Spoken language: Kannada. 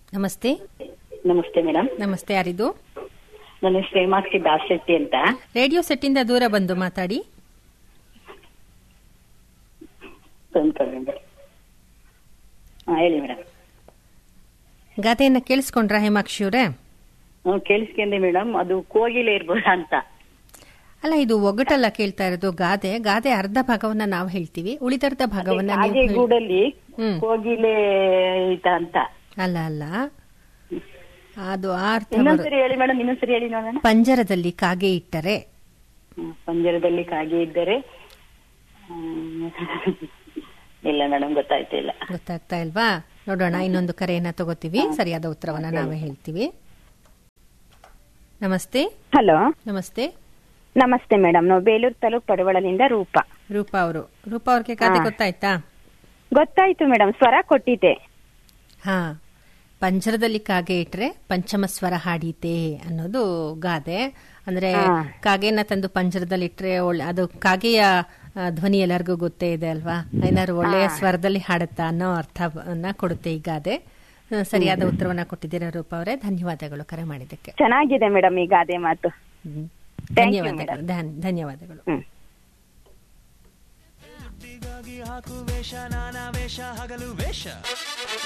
ನಮಸ್ತೆ ನಮಸ್ತೆ ಮೇಡಮ್ ನಮಸ್ತೆ ಯಾರಿದು ನನ್ನ ಹೆಸರು ಹೇಮಾಕ್ಷಿ ದಾಸೆಟ್ಟಿ ಅಂತ ರೇಡಿಯೋ ಸೆಟ್ಟಿಂದ ದೂರ ಬಂದು ಮಾತಾಡಿ ತಂದ್ಕೊಂಡೆ ಹಾ ಹೇಳಿ ಮೇಡಮ್ ಗಾದೆಯನ್ನ ಕೇಳಿಸ್ಕೊಂಡ್ರಾ ಹೇಮಾಕ್ಷಿ ಅವರೇ ಹ್ಮ್ ಕೇಳಿಸ್ಕೊಂಡೆ ಮೇಡಮ್ ಅದು ಕೋಗಿಲೆ ಇರ್ಬೋದಾ ಅಂತ ಅಲ್ಲ ಇದು ಒಗಟಲ್ಲ ಕೇಳ್ತಾ ಇರೋದು ಗಾದೆ ಗಾದೆ ಅರ್ಧ ಭಾಗವನ್ನ ನಾವು ಹೇಳ್ತೀವಿ ಉಳಿದರ್ಧ ಭಾಗವನ್ನ ನೀವು ಹಾಗೆ ಹೇಳಿ- ಗೂಡಲ್ಲಿ ಹ್ಮ್. ಕೋಗಿಲೆ ಐತ ಅಂತ ಅಲ್ಲ ಅಲ್ಲ ಅದು ಆ ಅರ್ಥ ಬರು- ಇನ್ನೊಂದ್ಸರಿ ಹೇಳಿ ಮೇಡಮ್ ಇನ್ನೊಂದ್ಸರಿ ಹೇಳಿ ನೋಡೋಣ ಪಂಜರದಲ್ಲಿ ಕಾಗೆ ಇಟ್ಟರೆ ಹ್ಮ್, ಪಂಜರದಲ್ಲಿ ಕಾಗೆ ಇದ್ದರೆ ಹ್ಮ್, ಇಲ್ಲ ಮೇಡಮ್ ಗೊತ್ತಾಯ್ತು ಇಲ್ಲ ಗೊತ್ತಾಗ್ತಾ ಇಲ್ವಾ ನೋಡೋಣ ಇನ್ನೊಂದು ಕರೆಯನ್ನ ತಗೋತೀವಿ ಸರಿಯಾದ ಉತ್ತರವನ್ನ ನಾವೇ ಹೇಳ್ತೀವಿ ನಮಸ್ತೆ ಹಲೋ ನಮಸ್ತೆ ನಮಸ್ತೆ ಮೇಡಮ್ ನಾವು ಬೇಲೂರು ತಾಲೂಕ್ ಪಡವಳದಿಂದ ರೂಪ ರೂಪಾ ಅವರು ರೂಪಾ ಅವ್ರಿಗೆ ಗಾದೆ ಹಾ. ಗೊತ್ತಾಯ್ತಾ ಗೊತ್ತಾಯ್ತು ಮೇಡಮ್ ಸ್ವರ ಕೊಟ್ಟಿದ್ದೆ ಹಾ ಪಂಜರದಲ್ಲಿ ಕಾಗೆ ಇಟ್ರೆ ಪಂಚಮ ಸ್ವರ ಹಾಡೀತೆ ಅನ್ನೋದು ಗಾದೆ ಅಂದ್ರೆ ಹಾ. ಕಾಗೆನ ತಂದು ಪಂಜರದಲ್ಲಿ ಇಟ್ರೆ ಒಳ್ಳೆ ಅದು ಕಾಗೆಯ ಆ, ಧ್ವನಿ ಎಲ್ಲರಿಗೂ ಗೊತ್ತೇ ಇದೆ ಅಲ್ವಾ ಏನಾದ್ರು ಒಳ್ಳೆಯ ಸ್ವರದಲ್ಲಿ ಹಾಡುತ್ತಾ ಅನ್ನೋ ಅರ್ಥವನ್ನ ಕೊಡುತ್ತೆ ಈ ಗಾದೆ ಆ, ಸರಿಯಾದ ಉತ್ತರವನ್ನ ಕೊಟ್ಟಿದ್ದೀರಾ ರೂಪ ಅವರೇ ಧನ್ಯವಾದಗಳು ಕರೆ ಮಾಡಿದ್ದಕ್ಕೆ ಚೆನ್ನಾಗಿದೆ ಮೇಡಮ್ ಈ ಗಾದೆ ಮಾತು ಹ್ಮ್. Thank you, ಧನ್ಯವಾದಗಳು ಧನ್- ಧನ್ಯವಾದಗಳು ಹ್ಮ್ ಹಾಕು ವೇಷ ನಾನಾ ವೇಷ ಹಗಲು ವೇಷ